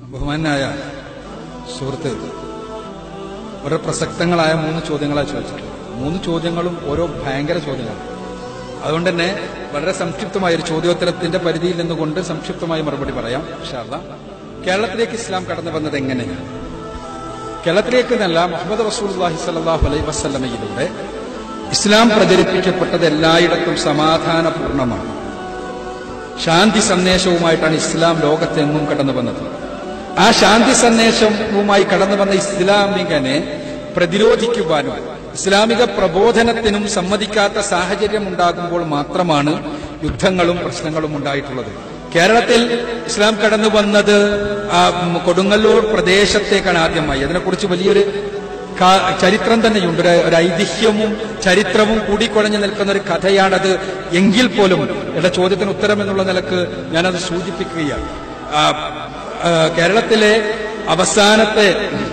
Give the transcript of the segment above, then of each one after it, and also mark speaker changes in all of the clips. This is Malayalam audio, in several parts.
Speaker 1: ബഹുമാനായ സുഹൃത്ത് വളരെ പ്രസക്തങ്ങളായ മൂന്ന് ചോദ്യങ്ങളാണ് ചോദിച്ചിട്ടുള്ളത് മൂന്ന് ചോദ്യങ്ങളും ഓരോ ഭയങ്കര ചോദ്യങ്ങളാണ് അതുകൊണ്ട് തന്നെ വളരെ സംക്ഷിപ്തമായ ഒരു ചോദ്യോത്തരത്തിന്റെ പരിധിയിൽ നിന്നുകൊണ്ട് സംക്ഷിപ്തമായി മറുപടി പറയാം ഇൻഷാല്ല കേരളത്തിലേക്ക് ഇസ്ലാം കടന്നു വന്നത് എങ്ങനെയാണ് കേരളത്തിലേക്ക് എന്നല്ല മുഹമ്മദ് റസൂൽഹി സല്ലാഹു അലൈ വസ്ലമയിലൂടെ ഇസ്ലാം പ്രചരിപ്പിക്കപ്പെട്ടത് എല്ലായിടത്തും സമാധാനപൂർണമാണ് ശാന്തി സന്ദേശവുമായിട്ടാണ് ഇസ്ലാം ലോകത്തെങ്ങും കടന്നു വന്നത് ആ ശാന്തി സന്ദേശവുമായി കടന്നു വന്ന ഇസ്ലാമികനെ പ്രതിരോധിക്കുവാനും ഇസ്ലാമിക പ്രബോധനത്തിനും സമ്മതിക്കാത്ത സാഹചര്യം ഉണ്ടാകുമ്പോൾ മാത്രമാണ് യുദ്ധങ്ങളും പ്രശ്നങ്ങളും ഉണ്ടായിട്ടുള്ളത് കേരളത്തിൽ ഇസ്ലാം കടന്നു വന്നത് ആ, ഉം, കൊടുങ്ങല്ലൂർ പ്രദേശത്തേക്കാണ് ആദ്യമായി അതിനെക്കുറിച്ച് വലിയൊരു കാ- ചരിത്രം തന്നെയുണ്ട് ഒരു- ഒരു ഐതിഹ്യവും ചരിത്രവും കൂടിക്കുഴഞ്ഞു നിൽക്കുന്ന ഒരു കഥയാണത് എങ്കിൽ പോലും എന്റെ ചോദ്യത്തിന് ഉത്തരം എന്നുള്ള നിലക്ക് ഞാനത് സൂചിപ്പിക്കുകയാണ് ആ, ആ, കേരളത്തിലെ അവസാനത്തെ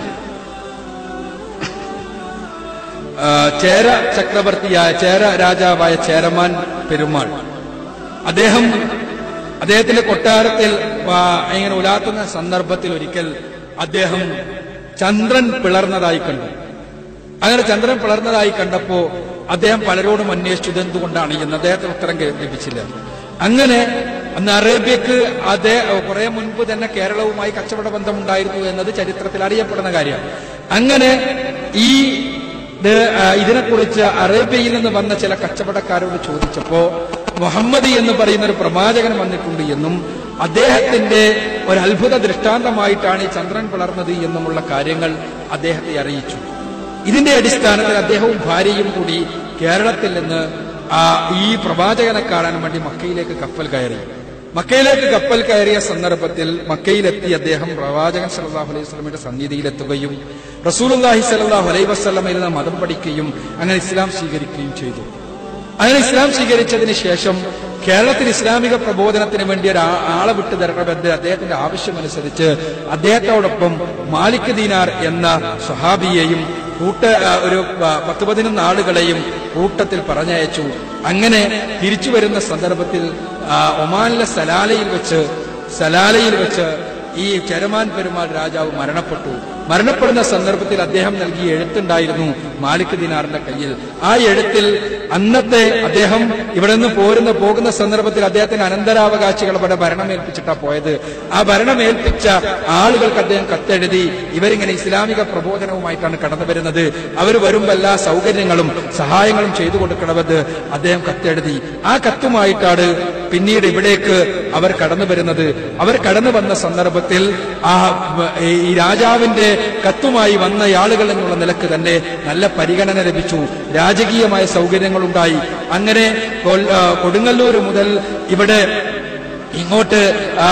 Speaker 1: ആ, ചേര ചക്രവർത്തിയായ ചേര രാജാവായ ചേരമാൻ പെരുമാൾ അദ്ദേഹം അദ്ദേഹത്തിന്റെ കൊട്ടാരത്തിൽ ആ, ഇങ്ങനെ ഉലാത്തുന്ന സന്ദർഭത്തിൽ ഒരിക്കൽ അദ്ദേഹം ചന്ദ്രൻ പിളർന്നതായി കണ്ടു അങ്ങനെ ചന്ദ്രൻ പിളർന്നതായി കണ്ടപ്പോ അദ്ദേഹം പലരോടും അന്വേഷിച്ചു ഇതെന്തുകൊണ്ടാണ് എന്ന് അദ്ദേഹത്തിന് ഉത്തരം കേ- ലഭിച്ചില്ല അങ്ങനെ അന്ന് അറേബ്യക്ക് അതേ കുറെ മുൻപ് തന്നെ കേരളവുമായി കച്ചവട ബന്ധമുണ്ടായിരുന്നു എന്നത് ചരിത്രത്തിൽ അറിയപ്പെടുന്ന കാര്യമാണ് അങ്ങനെ ഈ ഇത്, ആ, ഇതിനെക്കുറിച്ച് അറേബ്യയിൽ നിന്ന് വന്ന ചില കച്ചവടക്കാരോട് ചോദിച്ചപ്പോ മുഹമ്മദ് എന്ന് പറയുന്ന ഒരു പ്രവാചകൻ വന്നിട്ടുണ്ട് എന്നും അദ്ദേഹത്തിന്റെ ഒരു അത്ഭുത ദൃഷ്ടാന്തമായിട്ടാണ് ഈ ചന്ദ്രൻ പിളർന്നത് എന്നുമുള്ള കാര്യങ്ങൾ അദ്ദേഹത്തെ അറിയിച്ചു ഇതിന്റെ അടിസ്ഥാനത്തിൽ അദ്ദേഹവും ഭാര്യയും കൂടി കേരളത്തിൽ നിന്ന് ആ, ഈ പ്രവാചകനെ കാണാൻ വേണ്ടി മക്കയിലേക്ക് കപ്പൽ കയറി മക്കയിലേക്ക് കപ്പൽ കയറിയ സന്ദർഭത്തിൽ മക്കയിലെത്തി അദ്ദേഹം പ്രവാചകൻ സല്ലല്ലാഹു അലൈഹി വസല്ലമയുടെ സന്നിധിയിലെത്തുകയും റസൂലുള്ളാഹി സല്ലല്ലാഹു അലൈഹി വസല്ലമയിൽ നിന്ന് മതം പഠിക്കുകയും അങ്ങനെ ഇസ്ലാം സ്വീകരിക്കുകയും ചെയ്തു അങ്ങനെ ഇസ്ലാം സ്വീകരിച്ചതിന് ശേഷം കേരളത്തിൽ ഇസ്ലാമിക പ്രബോധനത്തിന് വേണ്ടി ഒരു ആ- ആളെ വിട്ടു തരണമെന്ന് അദ്ദേഹത്തിന്റെ ആവശ്യമനുസരിച്ച് അദ്ദേഹത്തോടൊപ്പം മാലിക് ദീനാർ എന്ന സ്വഹാബിയെയും കൂട്ട ആ, ഒരു പ- പത്ത് പതിനൊന്ന് ആളുകളെയും കൂട്ടത്തിൽ പറഞ്ഞയച്ചു അങ്ങനെ തിരിച്ചു വരുന്ന സന്ദർഭത്തിൽ ആ, ഒമാനിലെ സലാലയിൽ വെച്ച് സലാലയിൽ വെച്ച് ഈ ചെരമാൻ പെരുമാൾ രാജാവ് മരണപ്പെട്ടു മരണപ്പെടുന്ന സന്ദർഭത്തിൽ അദ്ദേഹം നൽകിയ എഴുത്തുണ്ടായിരുന്നു മാലിക് ദിനാറിന്റെ കയ്യിൽ ആ എഴുത്തിൽ അന്നത്തെ അദ്ദേഹം ഇവിടെ നിന്ന് പോരുന്ന പോകുന്ന സന്ദർഭത്തിൽ അദ്ദേഹത്തിന് അനന്തരാവകാശികൾ ഇവിടെ ഭരണമേൽപ്പിച്ചിട്ടാ പോയത് ആ ഭരണമേൽപ്പിച്ച ആളുകൾക്ക് അദ്ദേഹം കത്തെഴുതി ഇവരിങ്ങനെ ഇസ്ലാമിക പ്രബോധനവുമായിട്ടാണ് കടന്നു വരുന്നത് അവർ വരുമ്പോൾ എല്ലാ സൗകര്യങ്ങളും സഹായങ്ങളും ചെയ്തു കൊടുക്കണമെന്ന് അദ്ദേഹം കത്തെഴുതി ആ കത്തുമായിട്ടാണ് പിന്നീട് ഇവിടേക്ക് അവർ കടന്നു വരുന്നത് അവർ കടന്നു വന്ന സന്ദർഭത്തിൽ ആ വ- ഈ രാജാവിന്റെ കത്തുമായി വന്ന ആളുകൾ എന്നുള്ള നിലക്ക് തന്നെ നല്ല പരിഗണന ലഭിച്ചു രാജകീയമായ സൗകര്യങ്ങളുണ്ടായി അങ്ങനെ കൊൽ- ആ, കൊടുങ്ങല്ലൂർ മുതൽ ഇവിടെ ഇങ്ങോട്ട് ആ,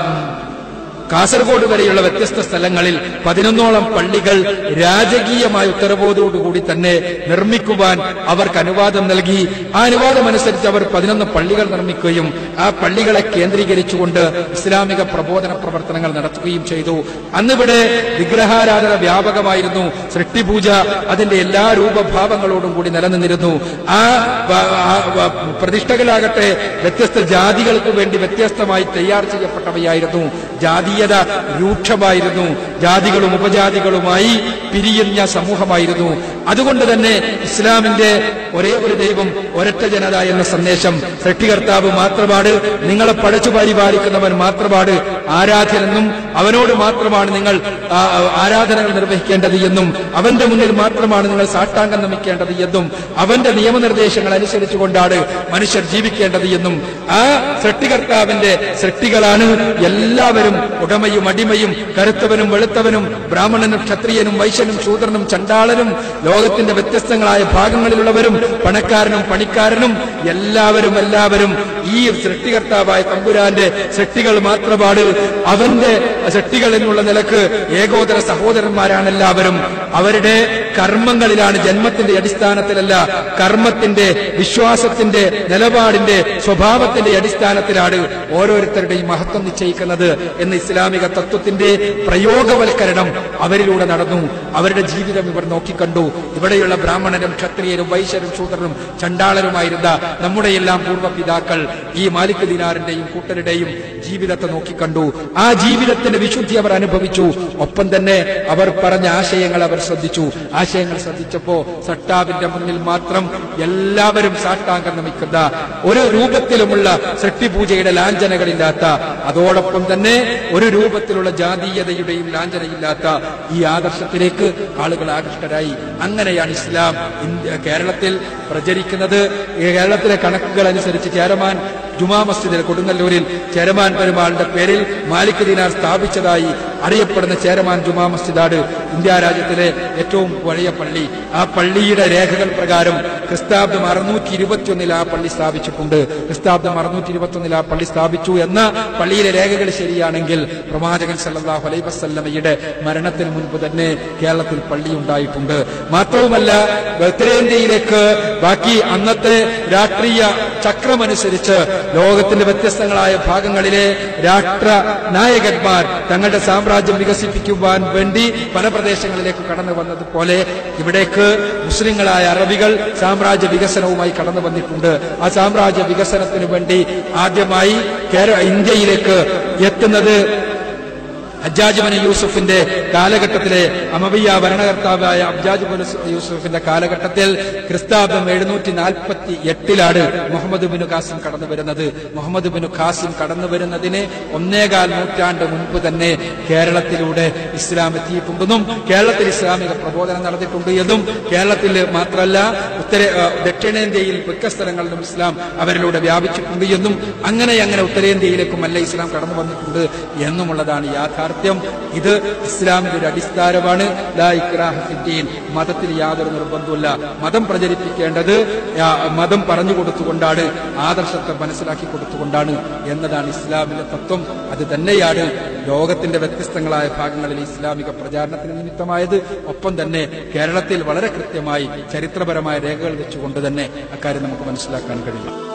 Speaker 1: കാസർഗോഡ് വരെയുള്ള വ്യത്യസ്ത സ്ഥലങ്ങളിൽ പതിനൊന്നോളം പള്ളികൾ രാജകീയമായ ഉത്തരവോടുകൂടി തന്നെ നിർമ്മിക്കുവാൻ അവർക്ക് അനുവാദം നൽകി ആ അനുവാദം അനുസരിച്ച് അവർ പതിനൊന്ന് പള്ളികൾ നിർമ്മിക്കുകയും ആ പള്ളികളെ കേന്ദ്രീകരിച്ചുകൊണ്ട് ഇസ്ലാമിക പ്രബോധന പ്രവർത്തനങ്ങൾ നടത്തുകയും ചെയ്തു അന്നിവിടെ വിഗ്രഹാരാധന വ്യാപകമായിരുന്നു സൃഷ്ടിപൂജ അതിന്റെ എല്ലാ രൂപഭാവങ്ങളോടും കൂടി നിലനിന്നിരുന്നു ആ വ- ആ വ- പ്രതിഷ്ഠകളാകട്ടെ വ്യത്യസ്ത ജാതികൾക്ക് വേണ്ടി വ്യത്യസ്തമായി തയ്യാർ ചെയ്യപ്പെട്ടവയായിരുന്നു ജാതീയത രൂക്ഷമായിരുന്നു ജാതികളും ഉപജാതികളുമായി പിരിയുന്ന സമൂഹമായിരുന്നു അതുകൊണ്ട് തന്നെ ഇസ്ലാമിന്റെ ഒരേ ഒരു ദൈവം ഒരൊറ്റ ജനത എന്ന സന്ദേശം സൃഷ്ടികർത്താവ് മാത്രമാണ് നിങ്ങളെ പടച്ചു പരിപാലിക്കുന്നവൻ മാത്രമാണ് ആരാധ്യനെന്നും അവനോട് മാത്രമാണ് നിങ്ങൾ ആ, ആരാധനകൾ നിർവഹിക്കേണ്ടത് എന്നും അവന്റെ മുന്നിൽ മാത്രമാണ് നിങ്ങൾ സാഷ്ടാംഗം നമിക്കേണ്ടത് എന്നും അവന്റെ നിയമനിർദ്ദേശങ്ങൾ അനുസരിച്ചുകൊണ്ടാണ് മനുഷ്യർ ജീവിക്കേണ്ടത് എന്നും ആ സൃഷ്ടികർത്താവിന്റെ സൃഷ്ടികളാണ് എല്ലാവരും ഉടമയും അടിമയും കറുത്തവനും വെളുത്തവനും ബ്രാഹ്മണനും ക്ഷത്രിയനും വൈശ്യനും ശൂദ്രനും ചണ്ടാളനും ലോകത്തിന്റെ വ്യത്യസ്തങ്ങളായ ഭാഗങ്ങളിലുള്ളവരും പണക്കാരനും പണിക്കാരനും എല്ലാവരും എല്ലാവരും ഈ സൃഷ്ടികർത്താവായ തമ്പുരാന്റെ സൃഷ്ടികൾ മാത്രമാണ് അവന്റെ സൃഷ്ടികൾ എന്നുള്ള നിലക്ക് ഏകോദര സഹോദരന്മാരാണ് എല്ലാവരും അവരുടെ കർമ്മങ്ങളിലാണ് ജന്മത്തിന്റെ അടിസ്ഥാനത്തിലല്ല കർമ്മത്തിന്റെ വിശ്വാസത്തിന്റെ നിലപാടിന്റെ സ്വഭാവത്തിന്റെ അടിസ്ഥാനത്തിലാണ് ഓരോരുത്തരുടെയും മഹത്വം നിശ്ചയിക്കുന്നത് എന്ന് ഇസ്ലാം ഇസ്ലാമിക തത്വത്തിന്റെ പ്രയോഗവൽക്കരണം അവരിലൂടെ നടന്നു അവരുടെ ജീവിതം ഇവർ നോക്കിക്കണ്ടു ഇവിടെയുള്ള ബ്രാഹ്മണരും ക്ഷത്രിയരും വൈശ്യരും ശൂദ്രരും ചണ്ടാളരുമായിരുന്ന നമ്മുടെയെല്ലാം പൂർവ്വപിതാക്കൾ ഈ മാലിക് ദിനാറിന്റെയും കൂട്ടരുടെയും ജീവിതത്തെ നോക്കിക്കണ്ടു ആ ജീവിതത്തിന്റെ വിശുദ്ധി അവർ അനുഭവിച്ചു ഒപ്പം തന്നെ അവർ പറഞ്ഞ ആശയങ്ങൾ അവർ ശ്രദ്ധിച്ചു ആശയങ്ങൾ ശ്രദ്ധിച്ചപ്പോ സട്ടാവിന്റെ മുന്നിൽ മാത്രം എല്ലാവരും സാഷ്ടാംഗം നമിക്കുന്ന ഒരു രൂപത്തിലുമുള്ള സൃഷ്ടിപൂജയുടെ ലാഞ്ചനകളില്ലാത്ത അതോടൊപ്പം തന്നെ ഒരു രൂപത്തിലുള്ള ജാതീയതയുടെയും ലാഞ്ചനയില്ലാത്ത ഈ ആദർശത്തിലേക്ക് ആളുകൾ ആകൃഷ്ടരായി അങ്ങനെയാണ് ഇസ്ലാം ഇന്ത്യ കേരളത്തിൽ പ്രചരിക്കുന്നത് ഈ കേരളത്തിലെ കണക്കുകൾ അനുസരിച്ച് ചേരമാൻ ജുമാ മസ്ജിദിൽ കൊടുങ്ങല്ലൂരിൽ ചേരമാൻ പെരുമാളിന്റെ പേരിൽ മാലിക് ദിനാർ സ്ഥാപിച്ചതായി അറിയപ്പെടുന്ന ചേരമാൻ ജുമാ മസ്ജിദാണ് ഇന്ത്യ രാജ്യത്തിലെ ഏറ്റവും പഴയ പള്ളി ആ പള്ളിയുടെ രേഖകൾ പ്രകാരം ക്രിസ്താബ്ദം അറുന്നൂറ്റി ഇരുപത്തിയൊന്നിൽ ആ പള്ളി സ്ഥാപിച്ചിട്ടുണ്ട് ക്രിസ്താബ്ദം അറുന്നൂറ്റി ഇരുപത്തിയൊന്നിൽ ആ പള്ളി സ്ഥാപിച്ചു എന്ന പള്ളിയിലെ രേഖകൾ ശരിയാണെങ്കിൽ പ്രവാചകൻ സല്ലല്ലാഹു അലൈഹി വസല്ലമയുടെ മരണത്തിന് മുൻപ് തന്നെ കേരളത്തിൽ പള്ളി ഉണ്ടായിട്ടുണ്ട് മാത്രവുമല്ല ഉത്തരേന്ത്യയിലേക്ക് ബാക്കി അന്നത്തെ രാഷ്ട്രീയ ചക്രമനുസരിച്ച് ലോകത്തിന്റെ വ്യത്യസ്തങ്ങളായ ഭാഗങ്ങളിലെ രാഷ്ട്ര നായകന്മാർ തങ്ങളുടെ സാമ്രാജ്യം വികസിപ്പിക്കുവാൻ വേണ്ടി പല പ്രദേശങ്ങളിലേക്ക് കടന്നു വന്നതുപോലെ ഇവിടേക്ക് മുസ്ലിങ്ങളായ അറബികൾ സാമ്രാജ്യ വികസനവുമായി കടന്നു വന്നിട്ടുണ്ട് ആ സാമ്രാജ്യ വികസനത്തിന് വേണ്ടി ആദ്യമായി കേര ഇന്ത്യയിലേക്ക് എത്തുന്നത് ഹജ്ജാജ് ബൻ യൂസുഫിന്റെ കാലഘട്ടത്തിലെ അമവിയ ഭരണകർത്താവായ അബ്ജാജ് ബൻ യൂസുഫിന്റെ കാലഘട്ടത്തിൽ ക്രിസ്താബ്ദം എഴുന്നൂറ്റി നാൽപ്പത്തി എട്ടിലാണ് മുഹമ്മദ് ബിനു ഖാസിം കടന്നു വരുന്നത് മുഹമ്മദ് ബിനു ഖാസിം കടന്നു വരുന്നതിന് ഒന്നേകാൽ നൂറ്റാണ്ട് മുൻപ് തന്നെ കേരളത്തിലൂടെ ഇസ്ലാം എത്തിയിട്ടുണ്ടെന്നും കേരളത്തിൽ ഇസ്ലാമിക പ്രബോധനം നടന്നിട്ടുണ്ട് എന്നും കേരളത്തിൽ മാത്രമല്ല ഉത്തര ഏഹ് ദക്ഷിണേന്ത്യയിൽ മിക്ക സ്ഥലങ്ങളിലും ഇസ്ലാം അവരിലൂടെ വ്യാപിച്ചിട്ടുണ്ട് എന്നും അങ്ങനെ അങ്ങനെ ഉത്തരേന്ത്യയിലേക്കും അല്ല ഇസ്ലാം കടന്നു വന്നിട്ടുണ്ട് എന്നുമുള്ളതാണ് യാഥാർത്ഥ്യം ഇത് ഇസ്ലാമിന്റെ ഒരു അടിസ്ഥാനമാണ് ലാ ഇക്രാഹ ഫിദ്ദീൻ മതത്തിൽ യാതൊരു നിർബന്ധമില്ല മതം പ്രചരിപ്പിക്കേണ്ടത് ആ, മതം പറഞ്ഞു കൊടുത്തുകൊണ്ടാണ് ആദർശത്തെ മനസ്സിലാക്കി കൊടുത്തുകൊണ്ടാണ് എന്നതാണ് ഇസ്ലാമിന്റെ തത്വം അത് തന്നെയാണ് ലോകത്തിന്റെ വ്യത്യസ്തങ്ങളായ ഭാഗങ്ങളിൽ ഇസ്ലാമിക പ്രചാരണത്തിന് നിമിത്തമായത് ഒപ്പം തന്നെ കേരളത്തിൽ വളരെ കൃത്യമായി ചരിത്രപരമായ രേഖകൾ വെച്ചുകൊണ്ട് തന്നെ അക്കാര്യം നമുക്ക് മനസ്സിലാക്കാൻ കഴിയും